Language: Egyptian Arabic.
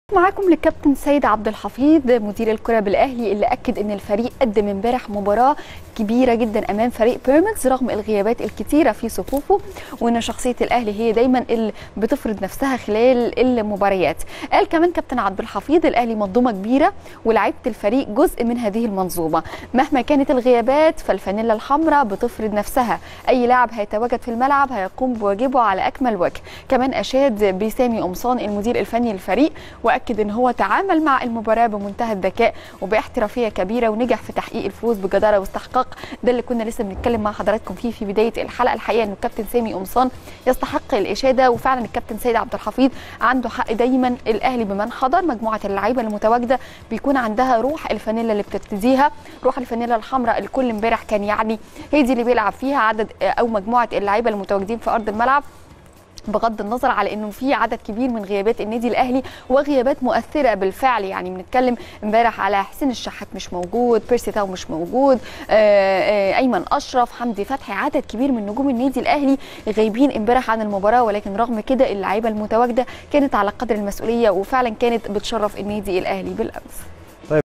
معاكم للكابتن سيد عبد الحفيظ مدير الكره بالاهلي اللي اكد ان الفريق قدم امبارح مباراه كبيره جدا امام فريق بيراميدز رغم الغيابات الكتيره في صفوفه وان شخصيه الاهلي هي دايما اللي بتفرض نفسها خلال المباريات قال كمان كابتن عبد الحفيظ الاهلي منظومه كبيره ولاعيبه الفريق جزء من هذه المنظومه مهما كانت الغيابات فالفانيلا الحمراء بتفرض نفسها اي لاعب هيتواجد في الملعب هيقوم بواجبه على اكمل وجه كمان اشاد بسامي قمصان المدير الفني للفريق واكد ان هو تعامل مع المباراه بمنتهى الذكاء وباحترافيه كبيره ونجح في تحقيق الفوز بجداره واستحقاق ده اللي كنا لسه بنتكلم مع حضراتكم فيه في بدايه الحلقه الحقيقه ان الكابتن سامي قمصان يستحق الاشاده وفعلا الكابتن سيد عبد الحفيظ عنده حق دايما الاهلي بمن حضر مجموعه اللعيبه المتواجده بيكون عندها روح الفانيلا اللي بترتديها روح الفانيلا الحمراء الكل امبارح كان يعني هي دي اللي بيلعب فيها عدد او مجموعه اللعيبه المتواجدين في ارض الملعب بغض النظر على انه في عدد كبير من غيابات النادي الاهلي وغيابات مؤثره بالفعل يعني بنتكلم امبارح على حسين الشحات مش موجود بيرسي تاو مش موجود آآ آآ ايمن اشرف حمدي فتحي عدد كبير من نجوم النادي الاهلي غايبين امبارح عن المباراه ولكن رغم كده اللعيبه المتواجده كانت على قدر المسؤوليه وفعلا كانت بتشرف النادي الاهلي بالامس